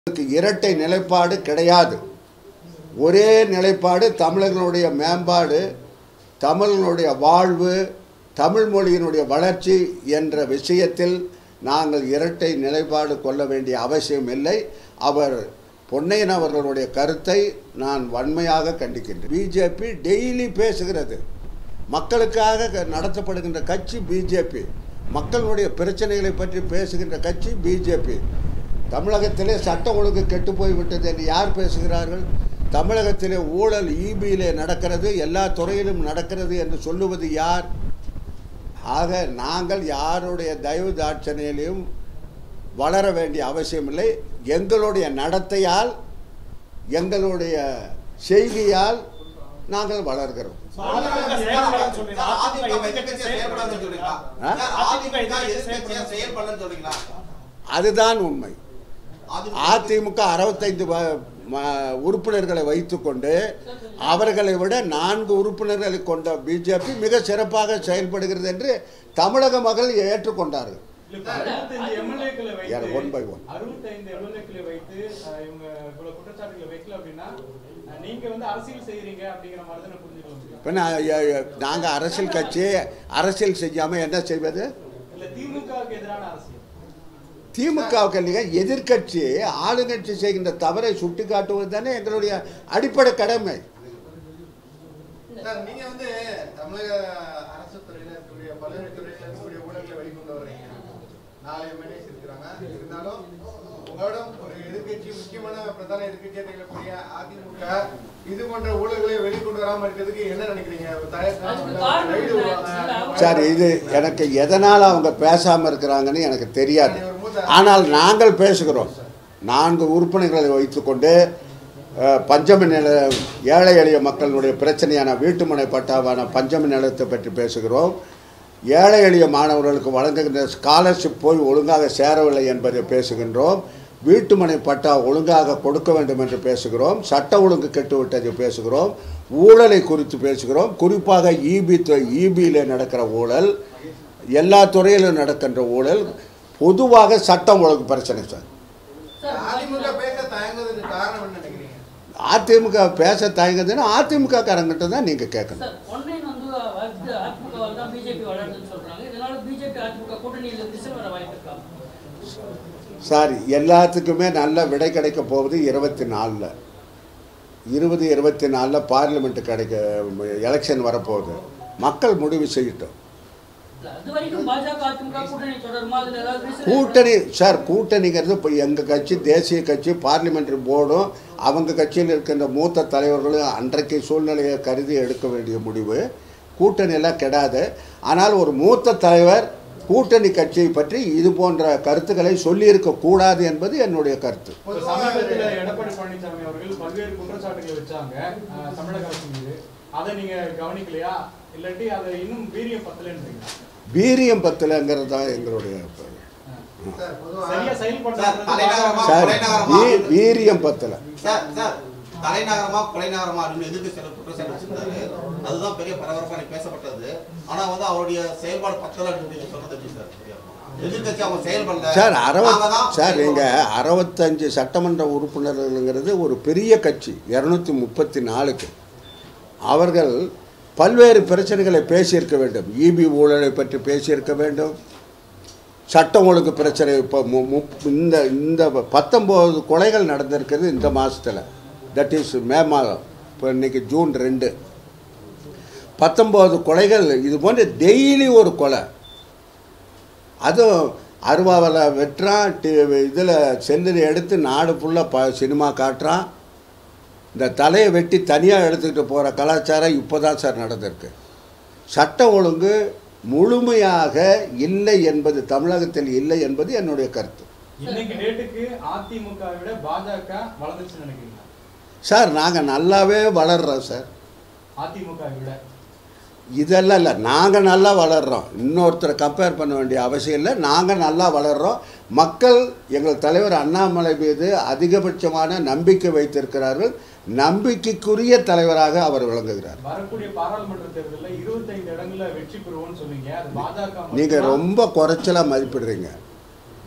இதுக்கு இரட்டை நிலைப்பாடு கிடையாது ஒரே நிலைப்பாடு தமிழர்களுடைய மேம்பாடு தமிழர்களுடைய வாழ்வு தமிழ் மொழியினுடைய வளர்ச்சி என்ற விஷயத்தில் நாங்கள் இரட்டை நிலைப்பாடு கொள்ள வேண்டிய அவசியம் இல்லை அவர் பொன்னையன் அவர்களுடைய கருத்தை நான் வன்மையாக கண்டிக்கின்றேன் பிஜேபி டெய்லி பேசுகிறது மக்களுக்காக க- நடத்தப்படுகின்ற கட்சி பிஜேபி மக்களுடைய பிரச்சனைகளை பற்றி பேசுகின்ற கட்சி பிஜேபி தமிழகத்திலே சட்டம் ஒழுங்கு கெட்டு போய்விட்டது என்று யார் பேசுகிறார்கள் தமிழகத்திலே ஊழல் இபியிலே நடக்கிறது எல்லா துறையிலும் நடக்கிறது என்று சொல்லுவது யார் ஆக நாங்கள் யாருடைய தயவு தாட்சணையிலையும் வளர வேண்டிய அவசியமில்லை எங்களுடைய நடத்தையால் எங்களுடைய செய்கையால் நாங்கள் வளர்கிறோம் அதிமுக செயல்படாதுன்னு சொல்றீங்களா? அதிமுக எதிர்க்கட்சியா செயல்படாதுன்னு சொல்றீங்களா? ஆ? சார், அதிமுக எதிர்க்கட்சியா செயல்படலன்னு சொல்றீங்களா? அதுதான் உண்மை அதிமுக அதிமுக அறுபத்தைந்து வ- ம- உறுப்பினர்களை வைத்துக்கொண்டு அவர்களை விட நான்கு உறுப்பினர்களை கொண்ட பிஜேபி மிக சிறப்பாக செயல்படுகிறது என்று தமிழக மக்கள் ஏற்றுக்கொண்டார்கள் இல்ல, இப்ப 65 எம்எல்ஏக்களை யார், வைத்து one by one. 65 எம்எல்ஏக்களை வைத்து அஹ், இவங்க இவ்வளவு குற்றச்சாட்டுகளை வைக்கல அப்படின்னா அஹ், நீங்க வந்து அரசியல் செய்யறீங்க அப்படிங்கிற மாதிரி தான் புரிஞ்சுக்க முடியும் இப்போ நாங்கள் அரசியல் கட்சி அரசியல் செய்யாமல் என்ன செய்வது இல்ல திமுகவுக்கு எதிரான அரசியல் திமுகவுக்கு இல்லைங்க எதிர்க்கட்சி ஆளுங்கட்சி செய்கின்ற தவறை சுட்டி காட்டுவது தானே எங்களுடைய அடிப்படை கடமை சார் நீங்க வந்து தமிழக அரசு துறையில இருக்கக்கூடிய பல்வேறு துறையில இருக்கக்கூடிய ஊழல்களை வெளிக்கொண்டு வர்றீங்க நாலு எம்எல்ஏஸ் இருக்கிறாங்க இருந்தாலும் உங்களோட ஒரு எதிர்க்கட்சி முக்கியமான பிரதான எதிர்க்கட்சியா திகழக்கூடிய அதிமுக இது போன்ற ஊழல்களை வெளிக்கொண்டு வராம இருக்கிறதுக்கு என்ன நினைக்கிறீங்க ஒரு தயார் அதுக்கு காரணம் ரைடு என்ன? விடுவாங்க. சார் இது எனக்கு எதனால் அவங்க பேசாமல் இருக்கிறாங்கன்னு எனக்கு தெரியாது ஆனால் நாங்கள் பேசுகிறோம் நான்கு உறுப்பினர்களை வைத்துக்கொண்டு அஹ், பஞ்சமி நில ஏழை எளிய மக்களுடைய பிரச்சனையான வீட்டுமனை பட்டாவான பஞ்சமி நிலத்தை பற்றி பேசுகிறோம் ஏழை எளிய மாணவர்களுக்கு வழங்குகின்ற ஸ்காலர்ஷிப் போய் ஒழுங்காக சேரவில்லை என்பதை பேசுகின்றோம் வீட்டுமனை பட்டா ஒழுங்காக கொடுக்க வேண்டும் என்று பேசுகிறோம் சட்ட ஒழுங்கு கெட்டுவிட்டதை பேசுகிறோம் ஊழலை குறித்து பேசுகிறோம் குறிப்பாக இபி இபியில் நடக்கிற ஊழல் எல்லா துறையிலும் நடக்கின்ற ஊழல் பொதுவாக சட்டம் ஒழுங்கு பிரச்சனை சார் சார், அதிமுக பேச தயங்குவதற்கு காரணம் என்ன நினைக்கிறீங்க அதிமுக பேச தயங்குதுன்னா அதிமுக காரங்கிட்ட தான் நீங்கள் கேட்கணும் சார், ஒன்லைன் வந்து வந்து அதிமுகவால் தான் பிஜேபி வளருதுன்னு சொல்றாங்க இதனால பிஜேபி அதிமுக கூட்டணியில திசை வர வாய்ப்பு இருக்கா சார் எல்லாத்துக்குமே நல்ல விடை கிடைக்க போகுது இருபத்தி நாலில் இருபது இருபத்தி நாலில் பார்லிமெண்ட் கிடைக்க எலெக்ஷன் வரப்போகுது மக்கள் முடிவு செய்யட்டும் இல்ல, அது வரைக்கும் பாஜக அதிமுக கூட்டணி தொடருமா அதுல ஏதாவது reason கூட்டணி சார் கூட்டணிங்கிறது இப்போ எங்கள் கட்சி தேசிய கட்சி பார்லிமெண்ட்ரி போர்டும் அவங்க கட்சியில் இருக்கின்ற மூத்த தலைவர்களும் அன்றைக்கு சூழ்நிலையை கருதி எடுக்க வேண்டிய முடிவு கூட்டணி எல்லாம் கெடாது ஆனால் ஒரு மூத்த தலைவர் கூட்டணி கட்சியை பற்றி இது போன்ற கருத்துக்களை சொல்லியிருக்க கூடாது என்பது என்னுடைய கருத்து இப்ப சமீபத்துல எடப்பாடி பழனிசாமி அவர்கள் பல்வேறு குற்றச்சாட்டுகளை வச்சாங்க அஹ், தமிழக அரசு மீது அதை நீங்க கவனிக்கலையா இல்லாட்டி அதை இன்னும் வீரியம் பத்தலன்றீங்களா வீரியம் பத்தலைங்கிறது தான் எங்களுடைய சார் பொதுவா சரியா சார், செயல்படுறது தலைநகரமா சார் கொலைநகரமா வீ- வீரியம் பத்தலை சார், சார், தலைநகரமா கொலைநகரமா அப்படின்னு எதிர்த்து சில குற்றச்சாட்டு வச்சிருந்தாரு அதுதான் பெரிய பரபரப்பா இன்னைக்கு பேசப்பட்டது ஆனா வந்து அவருடைய செயல்பாடு பத்தல அப்படின்னு நீங்க சொன்னது எப்படி சார் சரியா இருக்கும்? எதிர்க்கட்சி அவங்க செயல்படல சார் அறுபத் நாங்க தான் சார் செயல்படுறோம். நீங்கள் அறுபத்தஞ்சு சட்டமன்ற உறுப்பினர்கள்ங்கிறது ஒரு பெரிய கட்சி இரநூத்தி முப்பத்தி நாலுக்கு அவர்கள் பல்வேறு பிரச்சனைகளை பேசியிருக்க வேண்டும் இபி ஊழலை பற்றி பேசியிருக்க வேண்டும் சட்டம் ஒழுங்கு பிரச்சனை இப்போ மு- மு- இந்த இந்த பத்தொம்போது கொலைகள் நடந்திருக்கிறது இந்த மாதத்தில் தட் இஸ் மே மாதம் இப்போ இன்னைக்கு ஜூன் ரெண்டு பத்தொம்போது கொலைகள் இது போன்ற டெய்லி ஒரு கொலை அதுவும் அருவாவில் வெட்டுறான் டி இதில் செல்லில் எடுத்து நாடு ஃபுல்லாக ப சினிமா காட்டுறான் இந்த தலையை வெட்டி தனியாக எடுத்துக்கிட்டு போகிற கலாச்சாரம் இப்போ தான் சார் நடந்திருக்கு சட்டம் ஒழுங்கு முழுமையாக இல்லை என்பது தமிழகத்தில் இல்லை என்பது என்னுடைய கருத்து இன்னைக்கு டேட்டுக்கு அதிமுக விட பாஜக வளர்ந்துச்சுன்னு நினைக்கிறீங்களா சார் நாங்கள் நல்லாவே வளர்றோம் சார் அதிமுக விட இதெல்லாம் இல்லை நாங்கள் நல்லா வளர்றோம் இன்னொருத்தரை கம்பேர் பண்ண வேண்டிய அவசியம் இல்லை நாங்கள் நல்லா வளர்றோம் மக்கள் எங்கள் தலைவர் அண்ணாமலை மீது அதிகபட்சமான நம்பிக்கை வைத்திருக்கிறார்கள் நம்பிக்கைக்குரிய தலைவராக அவர் விளங்குகிறார் வரக்கூடிய பாராளுமன்ற தேர்தலில் இருபத்தைந்து இடங்கள்ல வெற்றி பெறுவோம்னு சொன்னீங்க அது பாஜக நீங்கள் மட்டும்தான். ரொம்ப குறைச்சலாக மதிப்பிடுறீங்க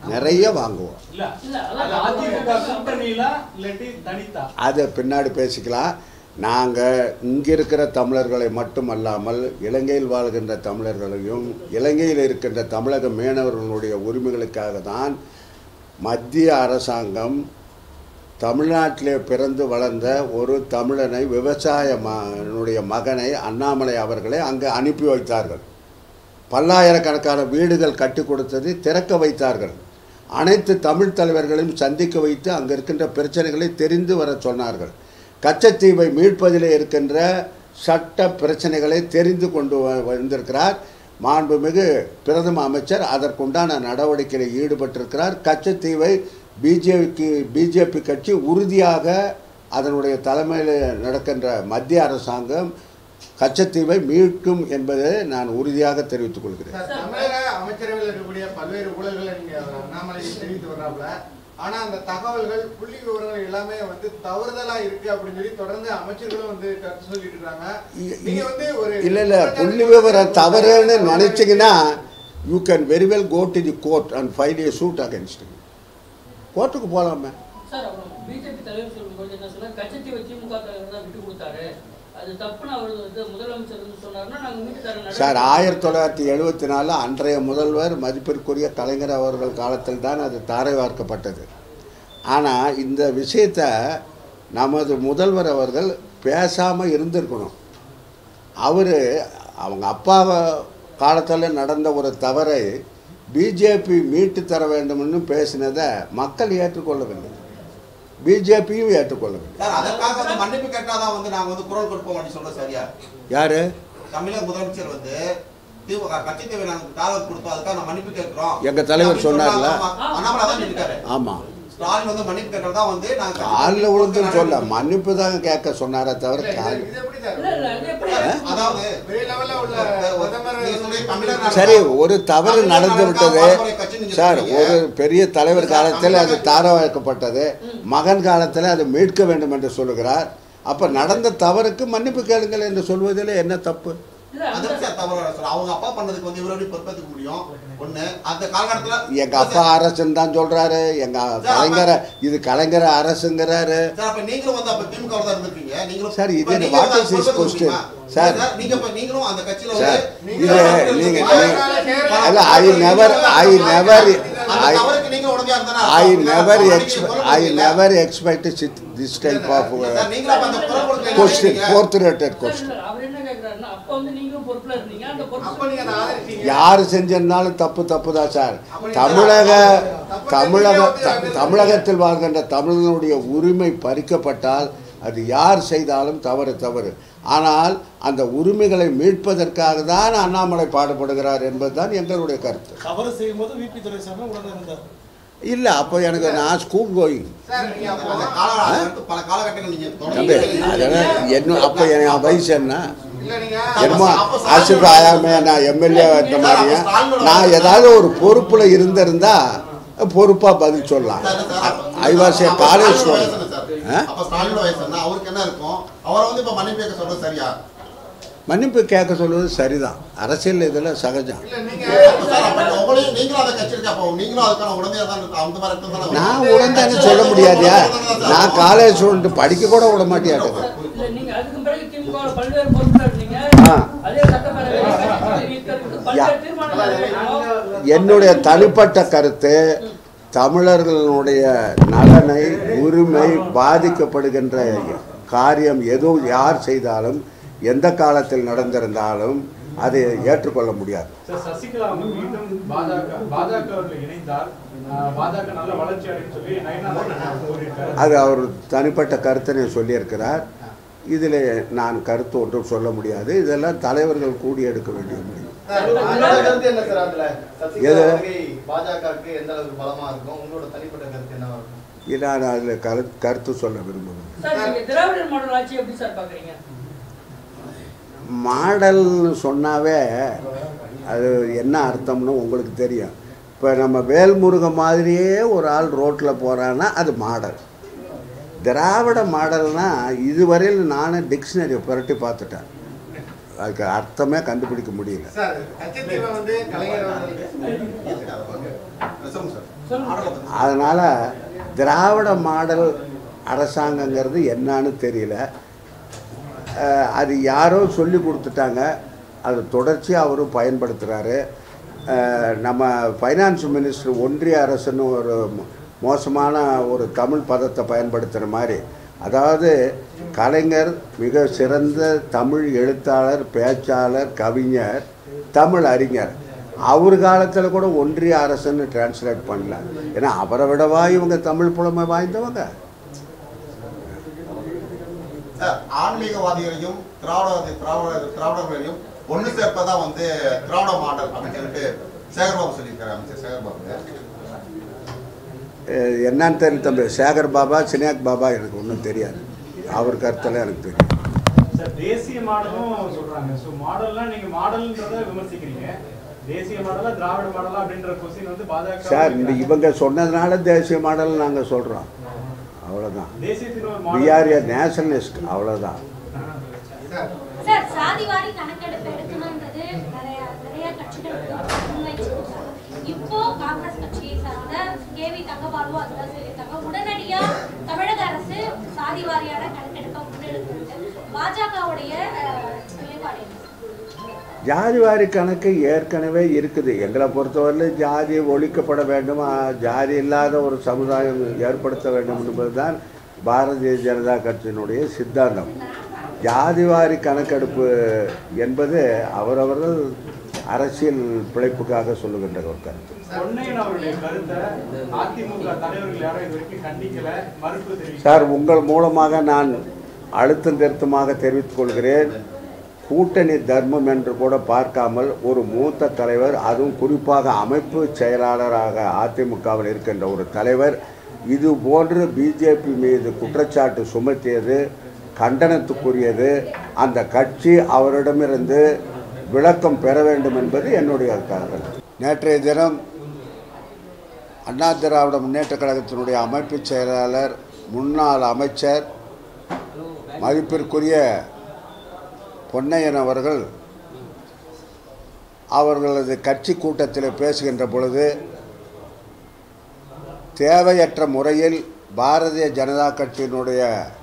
நிறைய வாங்குவோம் இல்ல இல்ல, அது அதான் அதிமுக கூட்டணியில இல்லாட்டி தனித்தா அதை பின்னாடி பேசிக்கலாம் நாங்கள் இங்கே இருக்கிற தமிழர்களை மட்டுமல்லாமல் இலங்கையில் வாழ்கின்ற தமிழர்களையும் இலங்கையில் இருக்கின்ற தமிழக மீனவர்களுடைய உரிமைகளுக்காக தான் மத்திய அரசாங்கம் தமிழ்நாட்டிலே பிறந்து வளர்ந்த ஒரு தமிழனை விவசாய மனுடைய மகனை அண்ணாமலை அவர்களை அங்கே அனுப்பி வைத்தார்கள் பல்லாயிரக்கணக்கான வீடுகள் கட்டி கொடுத்தது திறக்க வைத்தார்கள் அனைத்து தமிழ் தலைவர்களையும் சந்திக்க வைத்து அங்கே இருக்கின்ற பிரச்சனைகளை தெரிந்து வர சொன்னார்கள் கச்சத்தீவை மீட்பதிலே இருக்கின்ற சட்ட பிரச்சனைகளை தெரிந்து கொண்டு வ- வந்திருக்கிறார் மாண்புமிகு பிரதம அமைச்சர் அதற்குண்டான நடவடிக்கையில் ஈடுபட்டிருக்கிறார் கச்சத்தீவை பிஜேபிக்கு பிஜேபி கட்சி உறுதியாக அதனுடைய தலைமையில் நடக்கின்ற மத்திய அரசாங்கம் கச்சத்தீவை மீட்கும் என்பதை நான் உறுதியாக தெரிவித்துக் கொள்கிறேன் சார், தமிழக அமைச்சரவையில் இருக்கக்கூடிய பல்வேறு ஊழல்களை நீங்க அண்ணாமலை தெரிவித்து வர்றாப்புல ஆனா அந்த தகவல்கள் புள்ளி விவரங்கள் எல்லாமே வந்து தவறுதலா இருக்கு அப்படின்னு சொல்லி தொடர்ந்து அமைச்சர்களும் வந்து கருத்து சொல்லிட்டு இருக்காங்க இ- நீங்க வந்து ஒரு இல்லை இல்லை புள்ளி விவரம் தவறுன்னு நினச்சிங்கன்னா you can very well go to the court and file a suit against கோர்ட்டுக்கு போகலாமே சார் அப்புறம் பிஜேபி தலைவர் சொல்லும்போது என்ன சொன்னார் கச்சத்தீவை திமுக தலைவர் தான் விட்டு கொடுத்தாரு அது தப்புன்னு அவர் வந்து முதலமைச்சர் வந்து சொன்னாருன்னா நாங்க மீட்டு தர சார் ஆயிரத்தி தொள்ளாயிரத்தி எழுபத்தி நாலில் அன்றைய முதல்வர் மதிப்பிற்குரிய கலைஞர் அவர்கள் காலத்தில் தான் அது தாரை வார்க்கப்பட்டது ஆனால் இந்த விஷயத்தை நமது முதல்வர் அவர்கள் பேசாமல் இருந்திருக்கணும் அவர் அவங்க அப்பா காலத்தில் நடந்த ஒரு தவறை பிஜேபி மீட்டு தர வேண்டும்னு பேசினதை மக்கள் ஏற்றுக்கொள்ளவில்லை பிஜேபியும் ஏற்றுக்கொள்ளவில்லை சார் அதற்காக வந்து மன்னிப்பு கேட்டாதான் வந்து நாங்க வந்து குரல் கொடுப்போம் அப்படின்னு சொல்றது சரியா யாரு தமிழக முதலமைச்சர் வந்து திமுக கட்சி தேவை நாங்க காலம் கொடுத்தோம் அதுக்காக நான் மன்னிப்பு கேட்கிறோம் எங்க தலைவர் அப்படின்னு சொன்னார்ல? ஆமா, அண்ணாமலை தான் இருக்காரு ஆமாம் ஸ்டாலின் வந்து மன்னிப்பு கேட்டதா வந்து நாங்க கட்சி காலில் தேவை விழுந்துன்னு சொல்ல நடவடிக்கை மன்னிப்பு தான் கேட்க சொன்னாரே தவிர இல்ல, கால் இது- இது எப்படி சார் இல்ல இல்ல அது எப்படி அதாவது பெரிய லெவல்ல உள்ள பிரதமர் நீங்க சொல்றீங்க தமிழர் சரி ஒரு தவறு தமிழர் நடந்து விட்டது பாரம்பரிய கட்சி நீங்க சார் சொல்றீங்க. ஒரு பெரிய தலைவர் சார், காலத்தில் அது தமிழக- தாரவாக்கப்பட்டது மகன் காலத்தில் அது மீட்க வேண்டும் என்று சொல்லுகிறார் அப்போ நடந்த தவறுக்கு மன்னிப்பு கேளுங்கள் என்று சொல்வதில் என்ன தப்பு இல்ல அந்த அதுக்கு சார் தவறு சார் அவங்க அப்பா பண்ணதுக்கு வந்து இவரு எப்படி பொறுப்பேற்றுக்க முடியும் ஒண்ணு அந்த காலகட்டத்துல எங்க அப்பா அரசுன்னு தான் சொல்றாரு எங்க கலைஞரை இது கலைஞர் அரசுங்கிறாரு சார் அப்ப நீங்களும் வந்து அப்ப திமுக தான் இருந்திருக்கீங்க நீங்களும் சார், இது இப்ப நீங்க what வந்து is this பொறுப்பேற்க question? முடியுமா? சார். சார், நீங்க இப்ப நீங்களும் அந்த கட்சியில சார், வந்து இது நீங்க கேரளா- அல்ல ஐ நெவர் ஐ நெவர் அந்த ஐ தவறுக்கு நீங்க உடனே இருந்தா I never I never expect this type of நீங்களும் அப்ப அந்த குரல் கொடுக்கல question fourth rated sir, question இல்ல, அவர் என்ன கேக்குறாருன்னா அப்ப வந்து நீங்களும் பொறுப்புல இருந்தீங்க அந்த அப்ப நீங்க அதை பொறுப்பு ஆதரிச்சீங்க யார் செஞ்சிருந்தாலும் தப்பு தப்பு தான் சார் அப்ப நீங்க தமிழக தப்பு தமிழக செஞ்சீங்க, த- வந்து தமிழகத்தில் வாழ்கின்ற தமிழர்களுடைய உரிமை பறிக்கப்பட்டால் அது யார் செய்தாலும் தவறு தவறு ஆனால் அந்த உரிமைகளை மீட்பதற்காக தான் அண்ணாமலை பாடுபடுகிறார் என்பதுதான் எங்களுடைய கருத்து தவறு செய்யும்போது விபி துரைசாமி உடனே இருந்தார் இல்லை அப்போ எனக்கு நான் ஸ்கூல் கோயிங் சார் நீங்க அப்போ அந்த கால அடுத்து பல காலகட்டங்கள் நீங்க தம்பி தொடர்ந்து அதெல்லாம் என்ன அப்போ என் வயசு என்ன இல்ல நீங்க என்னமோ ஆசிப் ஆயாமே நான் எம்எல்ஏ இந்த மாதிரியா நான் ஏதாவது ஒரு பொறுப்பில் இருந்திருந்தா பொறுப்பாக பதில் சொல்லலாம் I was a college student ஆ? அப்ப ஸ்டாலினோட வயசு என்ன அவருக்கு என்ன இருக்கும் அவரை வந்து இப்ப மன்னிப்பு கேட்க சொல்றது சரியா மன்னிப்பு கேட்க சொல்வது சரிதான் அரசியல் இதில் சகஜம் இல்ல நீங்க சார், அப்ப உங்களையும் நீங்களும் அதை கட்சி இருக்கா அப்போ நீங்களும் அதுக்கான உடனே தான் இருக்கு. அந்த மாதிரி இடத்துல தானே நான் உடனே சொல்ல முடியாதியா நான் காலேஜ் ஸ்டூடெண்ட் படிக்க கூட விட மாட்டேன் இல்ல நீங்க அதுக்கு பிறகு திமுக ல பல்வேறு பொறுப்புல இருந்தீங்க ஆ. அதே சட்டப்பேரவை கட்சி நீக்கிறதுக்கு பல்வேறு தீர்மானங்கள் எடுக்கணும். என்னுடைய தனிப்பட்ட கருத்து தமிழர்களுடைய நலனை உரிமை பாதிக்கப்படுகின்ற காரியம் எதுவும் யார் செய்தாலும் எந்த காலத்தில் நடந்திருந்தாலும் அதை ஏற்றுக்கொள்ள முடியாது சார் சசிகலா அவங்க மீண்டும் பாஜக பாஜக அவர்கள் இணைந்தால் ஆஹ், பாஜக நல்ல வளர்ச்சி அடையும் சொல்லி நயனா நாகேந்திரன் கூறியிருக்காரு அது அவர் தனிப்பட்ட கருத்தினை சொல்லியிருக்கிறார் இதில் நான் கருத்து ஒன்றும் சொல்ல முடியாது இதெல்லாம் தலைவர்கள் கூடி எடுக்க வேண்டிய முடியும் சார், உங்களோட கருத்து என்ன சார் அதுல சசிகலா எது? வருகை பாஜகவுக்கு எந்த அளவுக்கு பலமா இருக்கும் உங்களோட தனிப்பட்ட கருத்து என்னவா இருக்கும் நான் அதில் கரு கருத்து சொல்ல விரும்புகிறேன் சார் நீங்க திராவிடர் மாடல் ஆட்சி எப்படி சார் பாக்குறீங்க மாடல்னு சொன்னாவே அது என்ன அர்த்தம்னு உங்களுக்கு தெரியும் இப்போ நம்ம வேல்முருகன் மாதிரியே ஒரு ஆள் ரோட்டில் போகிறான்னா அது மாடல் திராவிட மாடல்னா இதுவரையில் நானும் டிக்ஷனரி புரட்டி பார்த்துட்டேன் அதுக்கு அர்த்தமே கண்டுபிடிக்க முடியல சார் கச்சத்தீவை வந்து கலைஞர் அவர்கள் சொல்லுங்க சார் அதனால் திராவிட மாடல் அரசாங்கங்கிறது என்னன்னு தெரியல அஹ், அது யாரோ சொல்லி கொடுத்துட்டாங்க அது தொடர்ச்சியாக அவரும் பயன்படுத்துகிறாரு நம்ம ஃபைனான்ஸ் மினிஸ்டர் ஒன்றிய அரசுன்னு ஒரு மோ- மோசமான ஒரு தமிழ் பதத்தை பயன்படுத்துகிற மாதிரி அதாவது கலைஞர் மிக சிறந்த தமிழ் எழுத்தாளர் பேச்சாளர் கவிஞர் தமிழ் அறிஞர் அவர் காலத்தில் கூட ஒன்றிய அரசுன்னு டிரான்ஸ்லேட் பண்ணல ஏன்னா அவரை விடவா இவங்க தமிழ் புலமை வாய்ந்தவங்க சார், ஆன்மீகவாதிகளையும் திராவிட திராவிட திராவிடர்களையும் ஒண்ணு சேர்ப்பதான் வந்து திராவிட மாடல் அப்படின்னு சொல்லிட்டு சேகர்பாபு சொல்லியிருக்காரு அமைச்சர் சேகர்பாபு அஹ் என்னன்னு தெரியல தம்பி சேகர் பாபா சினியாக் பாபா எனக்கு ஒன்றும் தெரியாது அவர் கருத்தெல்லாம் எனக்கு தெரியும் சார் தேசிய மாடலும் சொல்றாங்க ஸோ மாடல்லாம் நீங்க மாடல்ன்றத விமர்சிக்கிறீங்க தேசிய மாடலா திராவிட மாடலா அப்படின்ற கொஸ்டின் வந்து பாஜக சார் இந்த இவங்க சொன்னதுனால தேசிய மாடல் நாங்கள் சொல்கிறோம் அவ்வளோதான் தேசியத்தின் ஒரு we model are a nationalist அவ்வளோதான் சார் சாதிவாரி கணக்கெடுப்பு எடுக்கணுன்றது நிறைய நிறைய கட்சிகள் முன்வைச்சிருக்காங்க இப்போ காங்கிரஸ் கட்சியை சார்ந்த கேவி தங்கபாலு அதுதான் சொல்லியிருக்காங்க உடனடியா தமிழக அரசு சாதிவாரியான கணக்கெடுப்பை முன்னெடுக்கிறது பாஜகவுடைய நிலைப்பாடு என்ன? ஜாதிவாரி கணக்கு ஏற்கனவே இருக்குது எங்களை பொறுத்தவரையில் ஜாதி ஒழிக்கப்பட வேண்டும் ஆ, ஜாதி இல்லாத ஒரு சமுதாயம் ஏற்படுத்த வேண்டும் என்பதுதான் பாரதிய ஜனதா கட்சியினுடைய சித்தாந்தம் ஜாதிவாரி கணக்கெடுப்பு என்பது அவரவர்கள் அரசியல் பிழைப்புக்காக சொல்லுகின்ற ஒரு கருத்து பொன்னையன் அவருடைய கருத்தை அதிமுக தலைவர்கள் யாரும் இது வரைக்கும் கண்டிக்கல மறுப்பு தெரிவிக்கல சார் உங்கள் மூலமாக நான் அழுத்தம் திருத்தமாக தெரிவித்துக் கொள்கிறேன் கூட்டணி தர்மம் என்று கூட பார்க்காமல் ஒரு மூத்த தலைவர் அதுவும் குறிப்பாக அமைப்பு செயலாளராக அதிமுகவில் இருக்கின்ற ஒரு தலைவர் இது போன்று பிஜேபி மீது குற்றச்சாட்டு சுமத்தியது கண்டனத்துக்குரியது அந்த கட்சி அவரிடமிருந்து விளக்கம் பெற வேண்டும் என்பது என்னுடைய கருத்து நேற்றைய தினம் அண்ணா திராவிட முன்னேற்றக் கழகத்தினுடைய அமைப்பு செயலாளர் முன்னாள் அமைச்சர் மதிப்பிற்குரிய பொன்னையன் அவர்கள் அவர்களது கட்சி கூட்டத்தில் பேசுகின்ற பொழுது தேவையற்ற முறையில் பாரதிய ஜனதா கட்சியினுடைய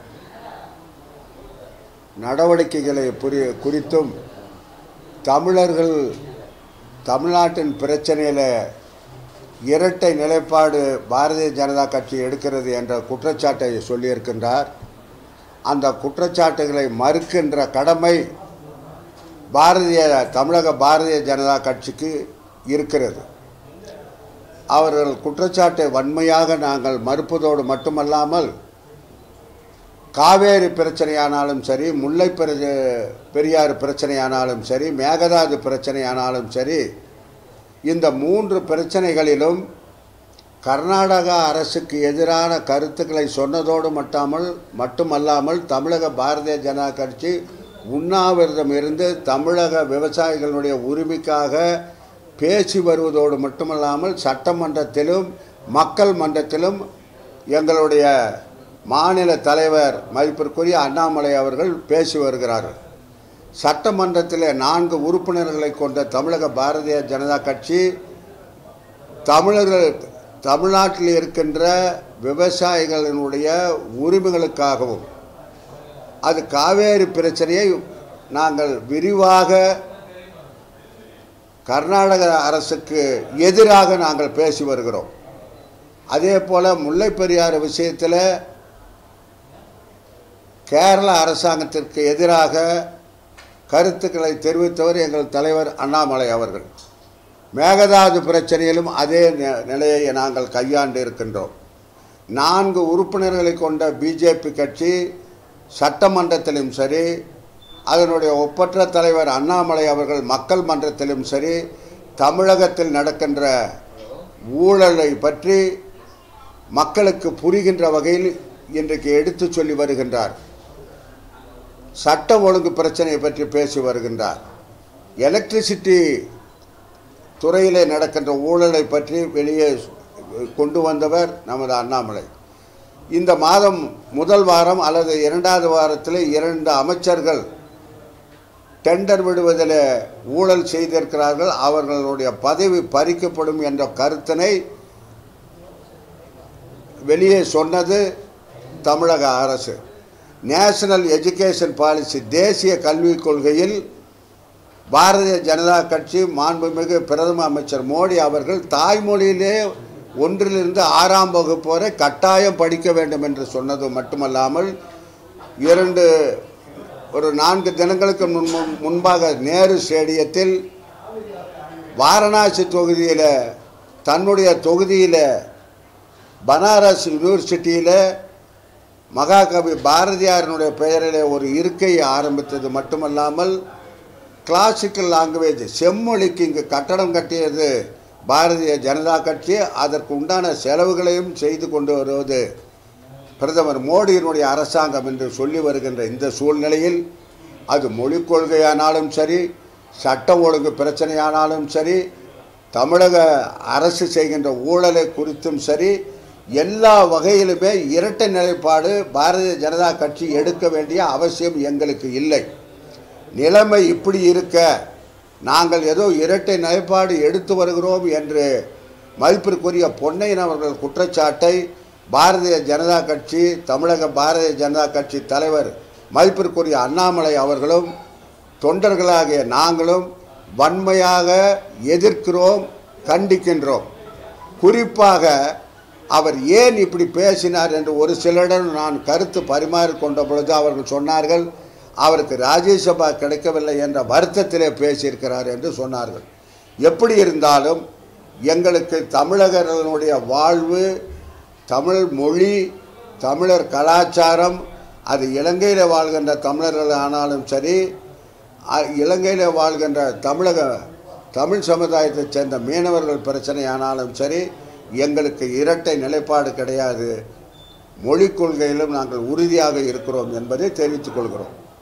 நடவடிக்கைகளை புரி குறித்தும் தமிழர்கள் தமிழ்நாட்டின் பிரச்சனையில் இரட்டை நிலைப்பாடு பாரதிய ஜனதா கட்சி எடுக்கிறது என்ற குற்றச்சாட்டை சொல்லியிருக்கின்றார் அந்த குற்றச்சாட்டுகளை மறுக்கின்ற கடமை பாரதிய தமிழக பாரதிய ஜனதா கட்சிக்கு இருக்கிறது அவர்கள் குற்றச்சாட்டை வன்மையாக நாங்கள் மறுப்பதோடு மட்டுமல்லாமல் காவேரி பிரச்சனையானாலும் சரி முல்லை பெரு- பெரியாறு பிரச்சனையானாலும் சரி மேகதாது பிரச்சனையானாலும் சரி இந்த மூன்று பிரச்சனைகளிலும் கர்நாடகா அரசுக்கு எதிரான கருத்துக்களை சொன்னதோடு மட்டாமல் மட்டுமல்லாமல் தமிழக பாரதிய ஜனதா கட்சி உண்ணாவிரதம் இருந்து தமிழக விவசாயிகளுடைய உரிமைக்காக பேசி வருவதோடு மட்டுமல்லாமல் சட்டமன்றத்திலும் மக்கள் மன்றத்திலும் எங்களுடைய மாநில தலைவர் மதிப்பிற்குரிய அண்ணாமலை அவர்கள் பேசி வருகிறார்கள் சட்டமன்றத்தில் நான்கு உறுப்பினர்களை கொண்ட தமிழக பாரதிய ஜனதா கட்சி தமிழர்கள் தமிழ்நாட்டில் இருக்கின்ற விவசாயிகளினுடைய உரிமைகளுக்காகவும் அது காவேரி பிரச்சனையை நாங்கள் விரிவாக கர்நாடக அரசுக்கு எதிராக நாங்கள் பேசி வருகிறோம் அதே போல் முல்லை பெரியாறு விஷயத்தில் கேரள அரசாங்கத்திற்கு எதிராக கருத்துக்களை தெரிவித்தவர் எங்கள் தலைவர் அண்ணாமலை அவர்கள் மேகதாது பிரச்சனையிலும் அதே நி- நிலையை நாங்கள் கையாண்டு இருக்கின்றோம் நான்கு உறுப்பினர்களை கொண்ட பிஜேபி கட்சி சட்டமன்றத்திலும் சரி அதனுடைய ஒப்பற்ற தலைவர் அண்ணாமலை அவர்கள் மக்கள் மன்றத்திலும் சரி தமிழகத்தில் நடக்கின்ற ஊழலை பற்றி மக்களுக்கு புரிகின்ற வகையில் இன்றைக்கு எடுத்துச் சொல்லி வருகின்றார் சட்ட ஒழுங்கு பிரச்சனையை பற்றி பேசி வருகின்றார் எலக்ட்ரிசிட்டி துறையிலே நடக்கின்ற ஊழலை பற்றி வெளியே கொண்டு வந்தவர் நமது அண்ணாமலை இந்த மாதம் முதல் வாரம் அல்லது இரண்டாவது வாரத்தில் இரண்டு அமைச்சர்கள் டெண்டர் விடுவதில் ஊழல் செய்திருக்கிறார்கள் அவர்களுடைய பதவி பறிக்கப்படும் என்ற கருத்தினை வெளியே சொன்னது தமிழக அரசு நேஷனல் எஜுகேஷன் பாலிசி தேசிய கல்விக் கொள்கையில் பாரதிய ஜனதா கட்சி மாண்புமிகு பிரதம அமைச்சர் மோடி அவர்கள் தாய்மொழியிலே ஒன்றிலிருந்து ஆறாம் வகுப்பு வரை கட்டாயம் படிக்க வேண்டும் என்று சொன்னது மட்டுமல்லாமல் இரண்டு ஒரு நான்கு தினங்களுக்கு முன் முன்பாக நேரு ஸ்டேடியத்தில் வாரணாசி தொகுதியில் தன்னுடைய தொகுதியில் பனாரஸ் யூனிவர்சிட்டியில் மகாகவி பாரதியாரினுடைய பெயரில் ஒரு இருக்கையை ஆரம்பித்தது மட்டுமல்லாமல் கிளாசிக்கல் லாங்குவேஜ் செம்மொழிக்கு இங்கு கட்டடம் கட்டியது பாரதிய ஜனதா கட்சி அதற்கு உண்டான செலவுகளையும் செய்து கொண்டு வருவது பிரதமர் மோடியினுடைய அரசாங்கம் என்று சொல்லி வருகின்ற இந்த சூழ்நிலையில் அது மொழிக் கொள்கையானாலும் சரி சட்டம் ஒழுங்கு பிரச்சனையானாலும் சரி தமிழக அரசு செய்கின்ற ஊழலை குறித்தும் சரி எல்லா வகையிலுமே இரட்டை நிலைப்பாடு பாரதிய ஜனதா கட்சி எடுக்க வேண்டிய அவசியம் எங்களுக்கு இல்லை நிலைமை இப்படி இருக்க நாங்கள் ஏதோ இரட்டை நிலைப்பாடு எடுத்து வருகிறோம் என்று மதிப்பிற்குரிய பொன்னையன் அவர்கள் குற்றச்சாட்டை பாரதிய ஜனதா கட்சி தமிழக பாரதிய ஜனதா கட்சி தலைவர் மதிப்பிற்குரிய அண்ணாமலை அவர்களும் தொண்டர்களாகிய நாங்களும் வன்மையாக எதிர்க்கிறோம் கண்டிக்கின்றோம் குறிப்பாக அவர் ஏன் இப்படி பேசினார் என்று ஒரு சிலரிடம் நான் கருத்து பரிமாறிக்கொண்ட பொழுது அவர்கள் சொன்னார்கள் அவருக்கு ராஜ்யசபா கிடைக்கவில்லை என்ற வருத்தத்திலே பேசியிருக்கிறார் என்று சொன்னார்கள் எப்படி இருந்தாலும் எங்களுக்கு தமிழர்களுடைய வாழ்வு தமிழ் மொழி தமிழர் கலாச்சாரம் அது இலங்கையில் வாழ்கின்ற தமிழர்கள் ஆனாலும் சரி அ- இலங்கையில் வாழ்கின்ற தமிழக தமிழ் சமுதாயத்தைச் சேர்ந்த மீனவர்கள் பிரச்சனை ஆனாலும் சரி எங்களுக்கு இரட்டை நிலைப்பாடு கிடையாது மொழிக் கொள்கையிலும் நாங்கள் உறுதியாக இருக்கிறோம் என்பதை தெரிவித்துக் கொள்கிறோம்